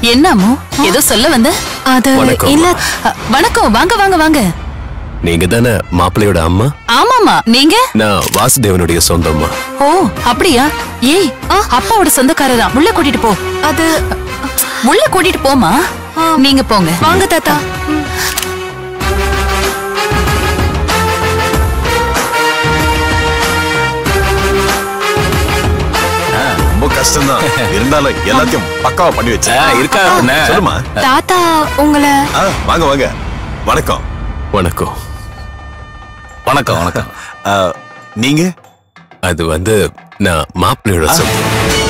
என்னமோ ஏதோ சொல்ல வந்த அது வணக்கம். இல்ல அ, வணக்கம் வாங்க வாங்க வாங்க நீங்க தானே மாப்பிள்ளையோட அம்மா ஆமாமா நீங்க நான் வாசுதேவனுடைய சொந்தம்மா ஓ அப்படியா ஏய் அப்பாவோட சொந்தக்காரரா உள்ள கூட்டிட்டு போ அது உள்ள கூட்டிட்டு போமா நீங்க போங்க வாங்க தாத்தா ரொம்ப கஷ்டம் தான் இருந்தாலும் எல்லாத்தையும் பக்காவா பண்ணி வச்சேன் இருக்கா என்ன? சொல்லுமா தாத்தா உங்களை ஆ, வாங்க வாங்க வணக்கம் வணக்கம் வணக்கம் வணக்கம் ஆ, நீங்க அது வந்து நான் மாப்பிள்ளையோட சொந்தம்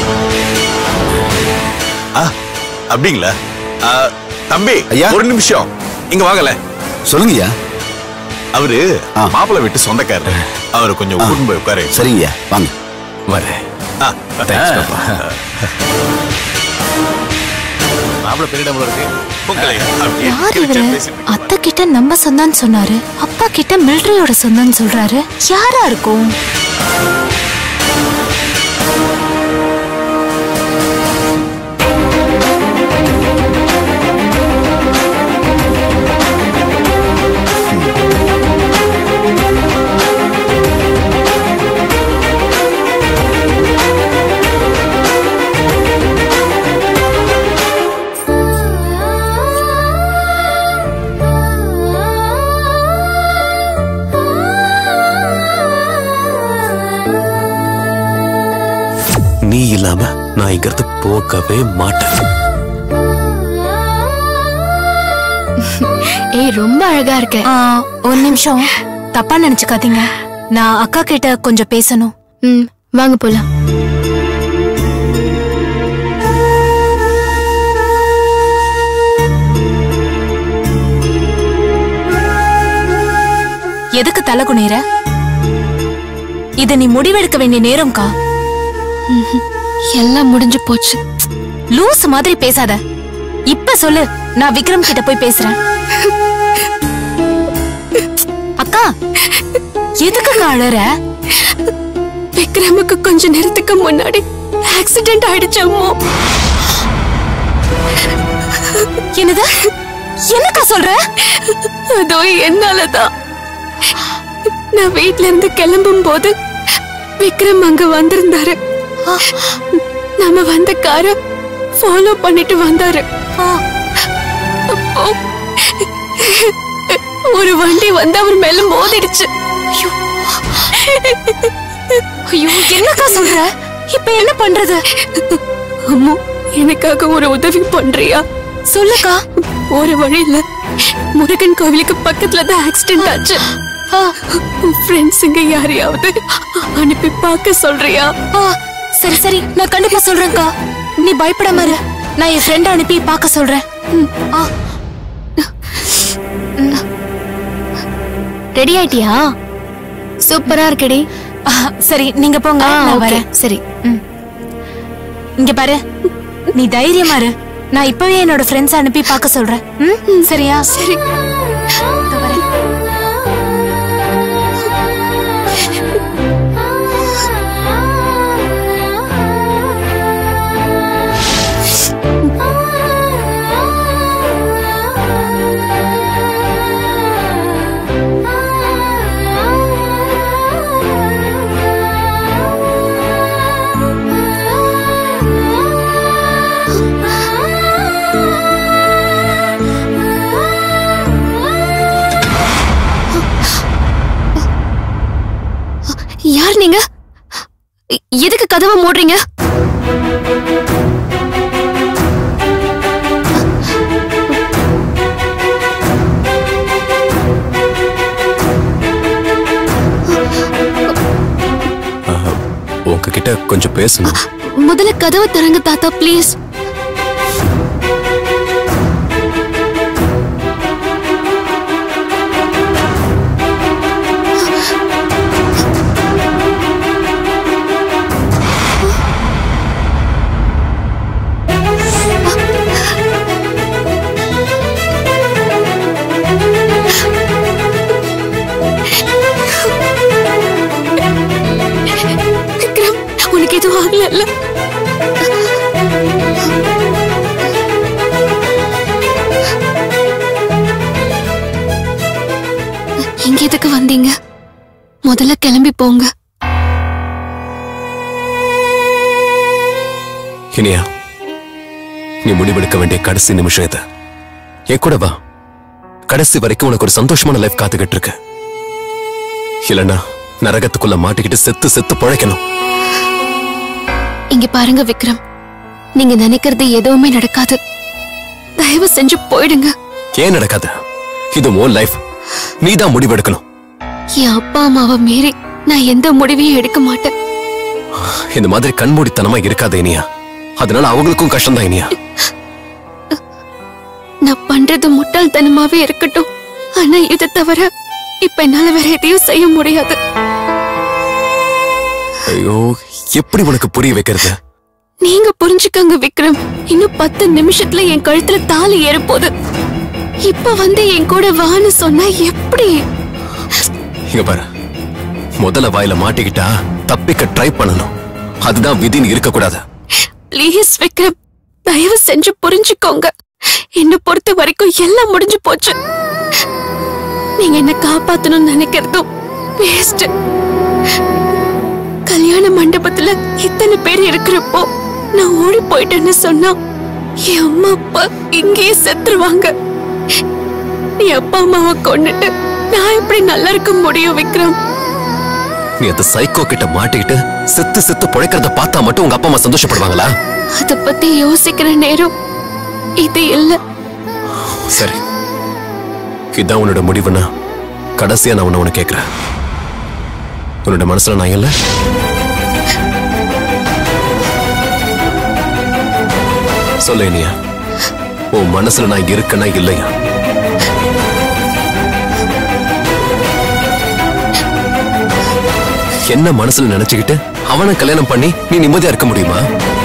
ஆ, அப்படிங்களா ஆ, தம்பி ஐயா. ஒரு நிமிஷம் இங்க வாங்கல சொல்லுங்கய்யா அவரு ஆ. மாப்பிள்ளை வீட்டு சொந்தக்காரர் அவரு கொஞ்சம் கூட்டின்னு போய் உட்காரு சரிங்கய்யா வாங்க வரேன் ஆ, தேங்க்ஸ் பாப்பா மாப்பிள்ள பெரிய போல இருக்கு உங்களை அப்படியே யார் கிழிச்சா இவரு பேசிட்டு இருக்கீங்களா? அத்தை கிட்ட நம்ம சொந்தம்னு சொன்னாரு அப்பா கிட்ட மிலிட்டரியோட சொந்தம்னு சொல்றாரு யாரா இருக்கும் நீ இல்லாம நான் இங்க இருந்து போகவே மாட்டேன் ஏய் ரொம்ப அழகா இருக்க ஒரு நிமிஷம் தப்பா நினைச்சுக்காதீங்க நான் அக்கா கிட்ட கொஞ்சம் பேசணும் ம் வாங்க போலாம் எதுக்கு தலை குனிற இத நீ முடிவெடுக்க வேண்டிய நேரம்க்கா எல்லாம் முடிஞ்சு போச்சு லூஸ் மாதிரி பேசாத இப்ப சொல்லு நான் விக்ரம் கிட்ட போய் பேசுறேன் அக்கா எதுக்கு அழற விக்ரமுக்கு கொஞ்ச நேரத்துக்கு முன்னாடி ஆக்சிடென்ட் ஆயிடுச்சு அம்மோ என்னது என்னக்கா சொல்ற அதோ என்னாலதான் நான் வீட்ல இருந்து கிளம்பும் போது விக்ரம் அங்க வந்திருந்தாரு நம்ம வந்த காரை ஃபாலோ பண்ணிட்டு வந்தாரு அப்போ ஒரு வண்டி வந்து அவர் மேல மோதிடுச்சு ஐயோ என்னக்கா சொல்ற இப்ப என்ன பண்றது அம்மோ எனக்காக ஒரு உதவி பண்றியா சொல்லுக்கா ஒரு வழியில முருகன் கோவிலுக்கு பக்கத்துல தான் ஆக்சிடென்ட் ஆச்சு ஃப்ரெண்ட்ஸுங்க யாரையாவது அனுப்பி பார்க்க சொல்றியா ஆ, சரி சரி நான் கண்டிப்பா சொல்றேன்க்கா நீ பயப்படாம இரு நான் என் ஃப்ரெண்ட் அனுப்பி பார்க்க சொல்றேன் ம், ஆ. ரெடி ஆயிட்டியா சூப்பரா இருக்கடி சரி நீங்க போங்க நான் வரேன் சரி இங்க பாரு நீ தைரியமா இரு நான் இப்பவே என்னோட ஃப்ரெண்ட்ஸ் அனுப்பி பார்க்க சொல்றேன் ம், சரியா சரி இதோ வரேன். யார் நீங்க எ- எதுக்கு கதவை மூடுறீங்க உங்ககிட்ட கொஞ்சம் பேசணும் முதல்ல கதவை திறங்க தாத்தா ப்ளீஸ் விக்ரம் உனக்கு எதுவும் ஆகல முதல்ல கிளம்பி போங்க இனியா நீ முடிவெடுக்க வேண்டிய கடைசி நிமிஷம் இது என் கூட வா கடைசி வரைக்கும் உனக்கு ஒரு சந்தோஷமான லைஃப் காத்துக்கிட்டு இருக்கு இல்லனா நரகத்துக்குள்ள மாட்டிக்கிட்டு செத்து செத்து பிழைக்கணும் இங்க பாருங்க விக்ரம் நீங்க நினைக்கிறது எதுவுமே நடக்காது தயவு செஞ்சு போயிடுங்க ஏன் நடக்காது இது உன் லைஃப் நீ தான் முடிவெடுக்கணும் என் அப்பா அம்மாவை மீறி நான் எந்த முடிவையும் எடுக்க மாட்டேன் இந்த மாதிரி கண்மூடித்தனமா இருக்காத இனியா அதனால அவங்களுக்கும் கஷ்டம்தான் இனியா நான் பண்றது முட்டாள்தனமாவே இருக்கட்டும் ஆனா இதை தவிர இப்ப என்னால வேற எதையும் செய்ய முடியாது ஐயோ எப்படி உனக்கு புரிய வைக்கிறது நீங்க புரிஞ்சுக்கங்க விக்ரம் இன்னும் பத்து நிமிஷத்துல என் கழுத்துல தாலி ஏறப்போகுது இப்ப வந்து என் கூட வான்னு சொன்னா எப்படி இங்க பாரு முதல்ல வாயில மாட்டிக்கிட்டா தப்பிக்க ட்ரை பண்ணணும் அதுதான் விதின்னு இருக்கக்கூடாது ப்ளீஸ் விக்ரம் தயவு செஞ்சு புரிஞ்சுக்கோங்க என்ன பொறுத்த வரைக்கும் எல்லாம் முடிஞ்சு போச்சு நீங்க என்ன காப்பாத்தணும்னு நினைக்கிறதும் வேஸ்ட் கல்யாண மண்டபத்துல இத்தனை பேர் இருக்கிறப்போ நான் ஓடி போயிட்டேன்னு சொன்னா என் அம்மா அப்பா இங்கேயே செத்துருவாங்க நீ அப்பா அம்மாவை கொண்டுட்டு நான் எப்படி நல்லா இருக்க முடியும் விக்ரம் நீ அந்த சைக்கோ கிட்ட மாட்டிக்கிட்டு செத்து செத்து பிழைக்கிறத பார்த்தா மட்டும் உங்க அப்பா அம்மா சந்தோஷப்படுவாங்களா அத பத்தி யோசிக்கிற நேரம் இது இல்ல சரி இதான் உன்னோட முடிவுனா கடைசியா நான் உன்னை உனக்கு கேட்கிறேன் உன்னோட மனசுல நான் இல்ல சொல்ல இனியா உன் மனசுல நான் இருக்கேனா இல்லையா என்ன மனசுல நினைச்சுக்கிட்டு அவனை கல்யாணம் பண்ணி நீ நிம்மதியா இருக்க முடியுமா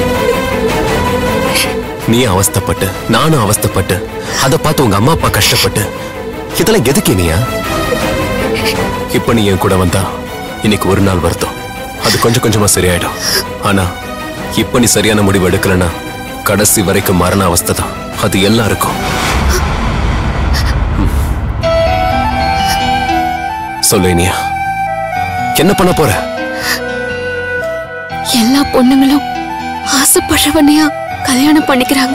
நீ அவஸ்தைப்பட்டு நானும் அவஸ்தைப்பட்டு அதை பார்த்து உங்க அம்மா அப்பா கஷ்டப்பட்டு இதெல்லாம் எதுக்கு இனியா இப்ப நீ என் கூட வந்தா இன்னைக்கு ஒரு நாள் வருத்தம் அது கொஞ்சம் கொஞ்சமா சரியாயிடும் ஆனா இப்ப நீ சரியான முடிவு எடுக்கலனா கடைசி வரைக்கும் மரண அவஸ்தை தான் அது எல்லாருக்கும் ம். சொல்லு இனியா என்ன பண்ண போற எல்லா பொண்ணுங்களும் ஆசைப்படுறவனையா கல்யாணம் பண்ணிக்கிறாங்க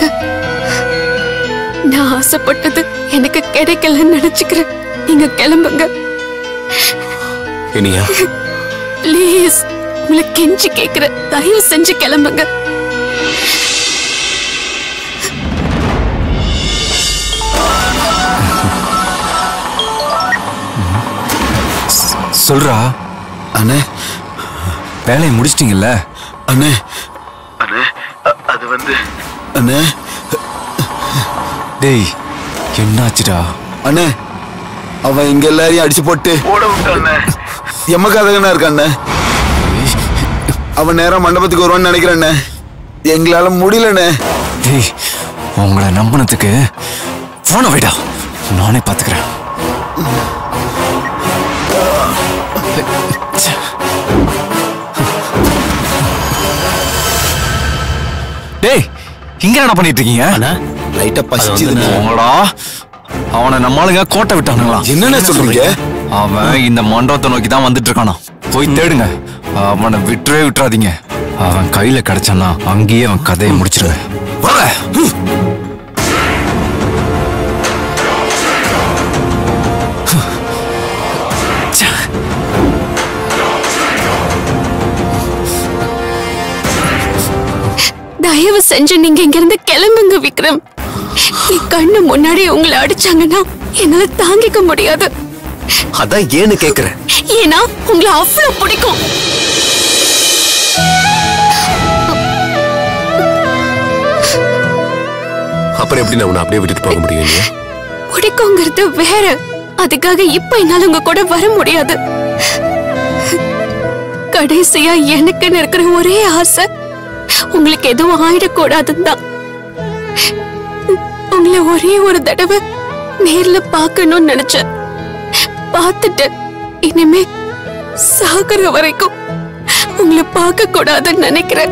நான் ஆசைப்பட்டது எனக்கு கிடைக்கலன்னு நினைச்சுக்கிறேன் நீங்க கிளம்புங்க இனியா ப்ளீஸ் உங்களை கெஞ்சி கேக்குற தயவு செஞ்சு கிளம்புங்க சொல்றா அண்ணே வேலையை முடிச்சிட்டீங்கல்ல அண்ணே அண்ணே அ- அது வந்து அண்ணே டேய் என்னாச்சுடா அண்ணே அவன் இங்க எல்லாரையும் அடிச்சு போட்டு ஓட விட்டான் எம்மக்காதகனா இருக்காண்ணே அவன் நேரம் மண்டபத்துக்கு வருவான்னு நினைக்கிறேண்ணே எங்களால முடியலண்ணே டேய் உங்களை நம்பினதுக்கு போன வைடா நானே பாத்துக்கிறேன் டேய் இங்க என்ன பண்ணிட்டு இருக்கீங்க லைட்டா பசிச்சுதுண்ணே உங்களா அவனை நம்மளுங்க கோட்டை விட்டானுங்களா என்னண்ணே சொல்றீங்க அவன் இந்த மண்டபத்தை நோக்கி தான் வந்துட்டு இருக்கானா போய் தேடுங்க அவனை விட்டுறவே விட்டுறாதீங்க அவன் கையில கிடைச்சானா அங்கேயே அவன் கதையை முடிச்சிருவேன் வர தயவு செஞ்சு நீங்க இங்க இருந்து கிளம்புங்க விக்ரம் என் கண்ணு முன்னாடி உங்களை அடிச்சாங்கன்னா என்னால தாங்கிக்க முடியாது அதான் ஏன்னு கேக்குறேன் ஏன்னா உங்களை அவ்வளவு பிடிக்கும் அப்புறம் எப்படி நான் உன்னை அப்படியே விட்டுட்டு போக முடியும் இனியா பிடிக்குங்கிறது வேற அதுக்காக இப்ப என்னால உங்க கூட வர முடியாது கடைசியா எனக்குன்னு இருக்கிற ஒரே ஆசை உங்களுக்கு எதுவும் ஆயிடக்கூடாதுன்னு தான் உங்களை ஒரே ஒரு தடவை நேர்ல பார்க்கணும்னு நினைச்சேன் பார்த்துட்டு இனிமே சாகுற வரைக்கும் உங்களை பார்க்க கூடாதுன்னு நினைக்கிறேன்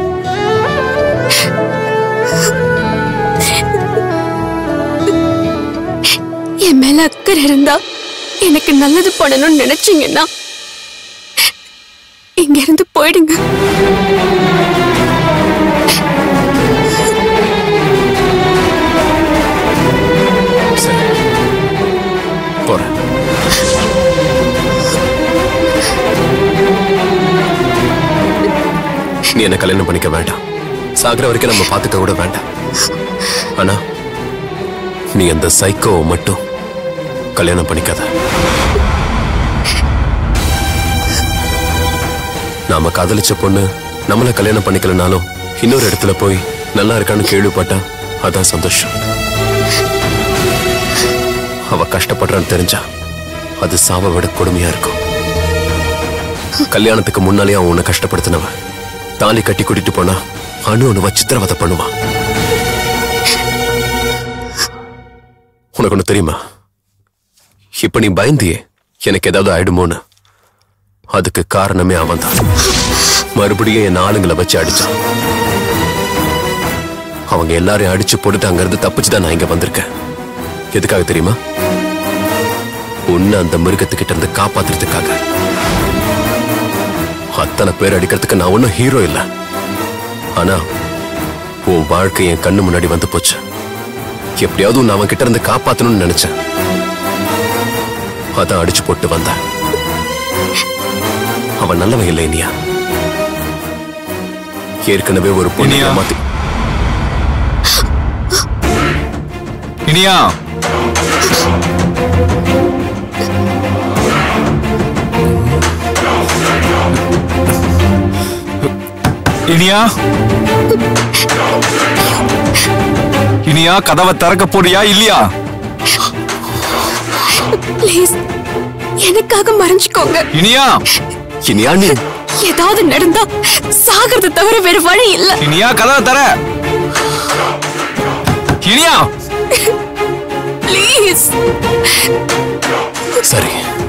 என் மேல அக்கறை இருந்தா எனக்கு நல்லது பண்ணணும்னு நினைச்சீங்கன்னா இங்க இருந்து போயிடுங்க சரி போறேன் நீ என்ன கல்யாணம் பண்ணிக்க வேண்டாம் சாகிற வரைக்கும் நம்ம பார்த்துக்க கூட வேண்டாம் ஆனா நீ அந்த சைக்கோவை மட்டும் கல்யாணம் பண்ணிக்காத நாம காதலிச்ச பொண்ணு நம்மள கல்யாணம் பண்ணிக்கலனாலும் இன்னொரு இடத்துல போய் நல்லா இருக்கான்னு கேள்விப்பட்டா அதான் சந்தோஷம் அவ கஷ்டப்படுறான்னு தெரிஞ்சா அது சாவை விட கொடுமையா இருக்கும் கல்யாணத்துக்கு முன்னாலே அவன் உன்னை கஷ்டப்படுத்தினவன் தாலி கட்டி கூட்டிட்டு போனா அணு அணுவா சித்திரவதை பண்ணுவான் உனக்கு ஒண்ணு தெரியுமா இப்ப நீ பயந்தியே எனக்கு ஏதாவது ஆயிடுமோன்னு அதுக்கு காரணமே அவன் தான் மறுபடியும் என் ஆளுங்களை வச்சு அடிச்சான் அவங்க எல்லாரையும் அடிச்சு போட்டுட்டு அங்கிருந்து தப்பிச்சு தான் நான் இங்க வந்திருக்கேன் எதுக்காக தெரியுமா உன்னை அந்த மிருகத்துக்கிட்ட இருந்து காப்பாத்துறதுக்காக அத்தனை பேர் அடிக்கிறதுக்கு நான் ஒன்னும் ஹீரோ இல்ல ஆனா உன் வாழ்க்கை என் கண்ணு முன்னாடி வந்து போச்சு எப்படியாவது உன்னை அவன் கிட்ட இருந்து காப்பாத்தணும்னு நினைச்சேன் அதான் அடிச்சு போட்டு வந்தேன் அவன் நல்லவன் இல்லை இனியா ஏற்கனவே ஒரு பொண்ணு இனியா? ஏமாத்தி இனியா இனியா இனியா கதவை திறக்க போறியா இல்லையா ப்ளீஸ் எனக்காக மறைஞ்சுக்கோங்க இனியா இனியா நீ ஏதாவது நடந்தா சாகிறத தவிர வேற வழி இல்ல இனியா கதவை தர இனியா ப்ளீஸ் சரி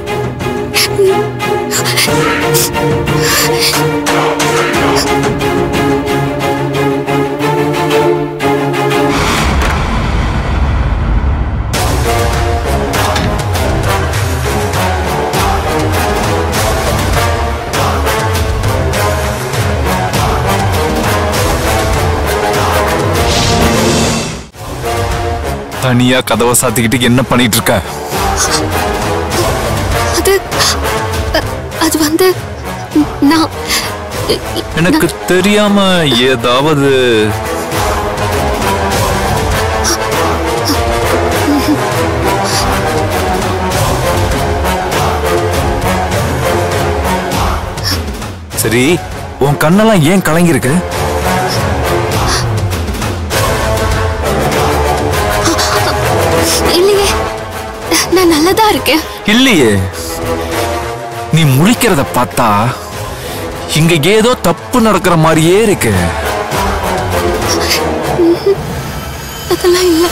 தனியா கதவை சாத்திக்கிட்டு என்ன பண்ணிட்டு இருக்க அது அ- அது வந்து நான் எனக்கு தெரியாம ஏதாவது சரி உன் கண்ணெல்லாம் ஏன் கலங்கிருக்கு இல்லையே நான் நல்லதா இருக்கேன் இல்லையே நீ முழிக்கிறத பார்த்தா இங்க ஏதோ தப்பு நடக்கிற மாதிரியே இருக்கு அதெல்லாம் இல்ல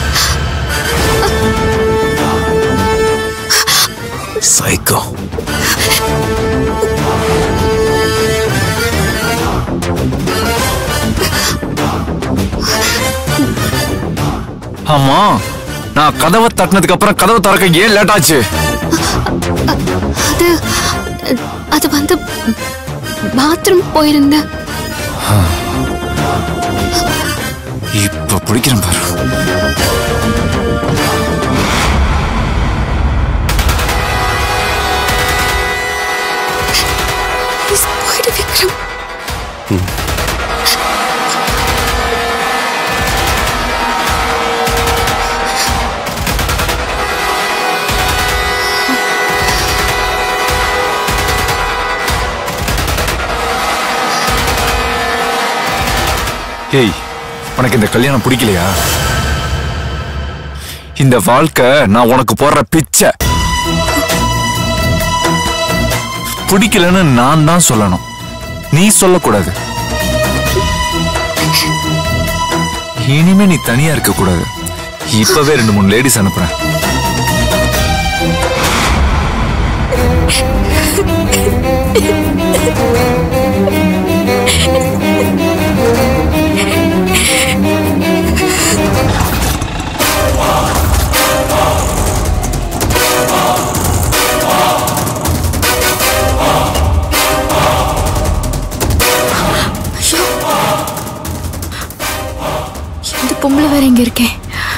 சைக்கோ ஆமா நான் கதவை தட்டினதுக்கு அப்புறம் கதவை திறக்க ஏன் லேட் ஆச்சு அது அது வந்து பாத்ரூம் போயிருந்தேன் இப்ப பிடிக்கிறேன் பாரு ப்ளீஸ் போயிடு விக்ரம் ஏய் உனக்கு இந்த கல்யாணம் பிடிக்கலையா இந்த வாழ்க்கை நான் உனக்கு போடுற பிச்சை பிடிக்கலன்னு நான் தான் சொல்லணும் நீ சொல்லக்கூடாது இனிமே நீ தனியா இருக்க கூடாது இப்பவே ரெண்டு மூணு லேடிஸ் அனுப்புறேன் பொம்பளை வேற இங்க இருக்கேன்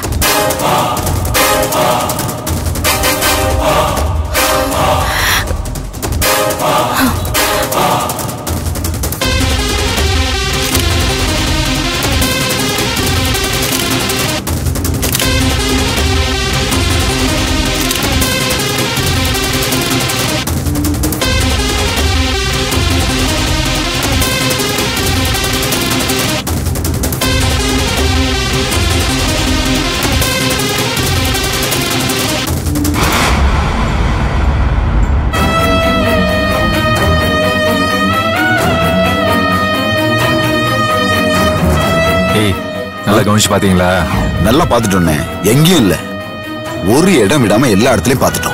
ஏய் நல்லா கவனிச்சு பாத்தீங்களா நல்லா பார்த்துட்டோன்னே எங்கேயும் இல்ல ஒரு இடம் விடாம எல்லா இடத்துலயும் பார்த்துட்டோம்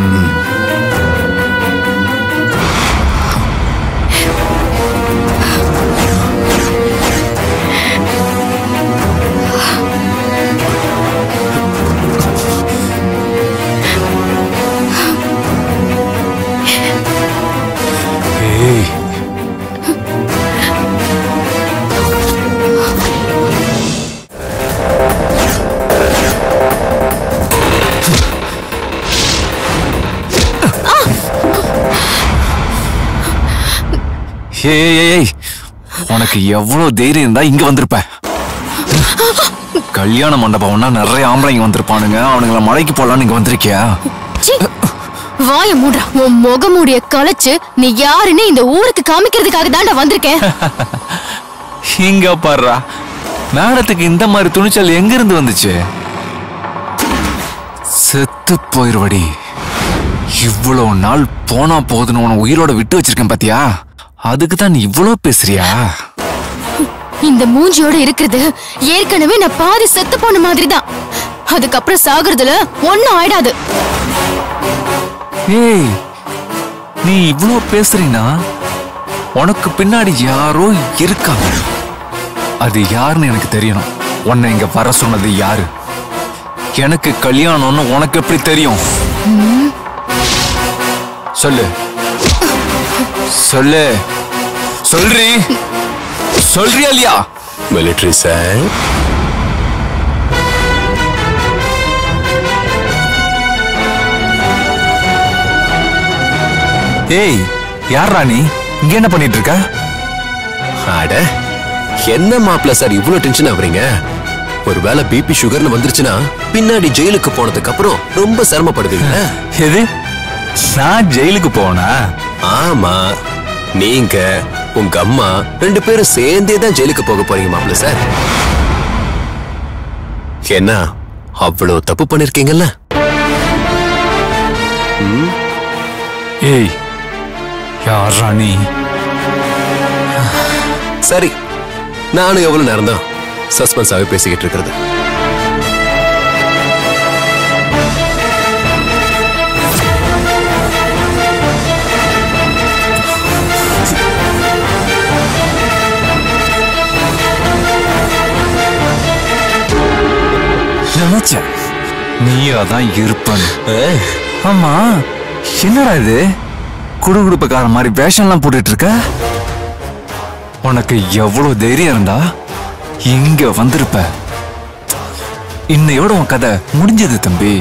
ஏய் ஏய் ஏய், ஏய் உனக்கு எவ்வளவு தைரியம் இருந்தா இங்க வந்திருப்ப கல்யாண மண்டபம்னா நிறைய ஆம்பளைங்க வந்திருப்பானுங்க அவனுங்கள மலைக்கு போலான்னு இங்க வந்திருக்கியா சீ, வாய மூடுறா உன் முகமூடிய கலைச்சு நீ யாருன்னு இந்த ஊருக்கு காமிக்கிறதுக்காக தான்டா வந்திருக்கேன் இங்க பாருடா மேடத்துக்கு இந்த மாதிரி துணிச்சல் எங்க இருந்து வந்துச்சு செத்து போயிருவடி இவ்வளவு நாள் போனா போதுன்னு உன உயிரோட விட்டு வச்சிருக்கேன் பாத்தியா அதுக்கு தான் நீ இவ்வளவு பேசுறியா இந்த மூஞ்சியோட இருக்கிறது ஏற்கனவே நான் பாதி செத்து போன மாதிரி தான் அதுக்கப்புறம் சாகுறதுல ஒண்ணும் ஆயிடாது ஏய் நீ இவ்வளவு பேசுறீனா உனக்கு பின்னாடி யாரோ இருக்காங்க அது யாருன்னு எனக்கு தெரியணும் உன்னை இங்க வர சொன்னது யாரு எனக்கு கல்யாணம்னு உனக்கு எப்படி தெரியும் சொல்லு சொல்லு சொல்றி சொல்றியா இல்லையா மிலிட்ரி சார் ஏய் யார் ராணி இங்க என்ன பண்ணிட்டு இருக்க அட என்ன மாப்பிள்ள சார் இவ்வளவு டென்ஷன் ஆகுறீங்க ஒருவேளை பிபி சுகர்னு வந்துருச்சுன்னா பின்னாடி ஜெயிலுக்கு போனதுக்கு அப்புறம் ரொம்ப சிரமப்படுவீங்க எது நான் ஜெயிலுக்கு போனா ஆமா நீங்க உங்க அம்மா ரெண்டு பேரும் சேர்ந்தே தான் ஜெயிலுக்கு போக போறீங்க மாப்பிள்ள சார் என்ன அவ்வளவு தப்பு பண்ணிருக்கீங்கல்ல ஏய் யார் ராணி சரி நானும் எவ்வளவு நேரம் தான் சஸ்பென்ஸாவே பேசிக்கிட்டு இருக்கிறது நினைச்சேன் நீயா தான் இருப்பன்னு ஆமா என்னடா இது குடுகுடுப்புக்கார மாதிரி வேஷம்லாம் போட்டுட்டு இருக்க உனக்கு எவ்வளவு தைரியம் இருந்தா இங்க வந்திருப்ப இன்னையோட உன் கதை முடிஞ்சது தம்பி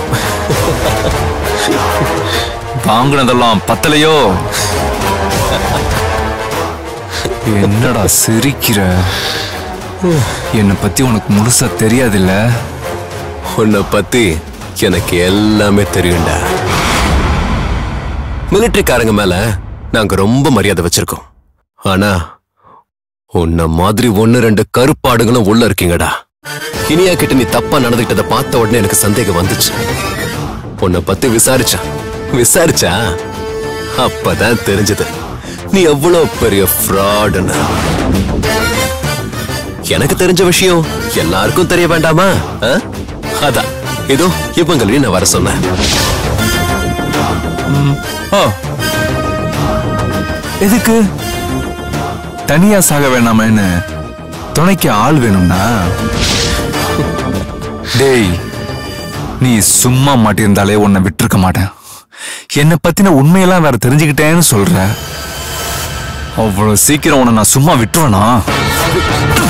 வாங்கினதெல்லாம் பத்தலையோ என்னடா சிரிக்கிற என்னை பத்தி உனக்கு முழுசா தெரியாதுல்ல உன்னை பத்தி எனக்கு எல்லாமே தெரியும்டா மிலிட்டரிக்காரங்க மேல நாங்க ரொம்ப மரியாதை வச்சிருக்கோம் ஆனா உன்ன மாதிரி ஒன்னு ரெண்டு கருப்பாடுகளும் உள்ள இருக்கீங்கடா இனியா கிட்ட நீ தப்பா நடந்துகிட்டத பார்த்த உடனே எனக்கு சந்தேகம் வந்துச்சு உன்னை பத்தி விசாரிச்சா விசாரிச்சா அப்பதான் தெரிஞ்சது நீ எவ்வளவு பெரிய ஃப்ராடுன்னு எனக்கு தெரிஞ்ச விஷயம் எல்லாருக்கும் தெரிய வேண்டாமா ஆ? அதான் இதோ இவங்களையும் நான் வர சொன்னேன் ஓ எதுக்கு தனியா சாக வேணாமேன்னு துணைக்கு ஆள் வேணும்னா டேய் நீ சும்மா மாட்டியிருந்தாலே உன்னை விட்டிருக்க மாட்டேன் என்னை பத்தின உண்மையெல்லாம் வேற தெரிஞ்சுக்கிட்டேன்னு சொல்ற அவ்வளவு சீக்கிரம் உன்னை நான் சும்மா விட்டுருவேனா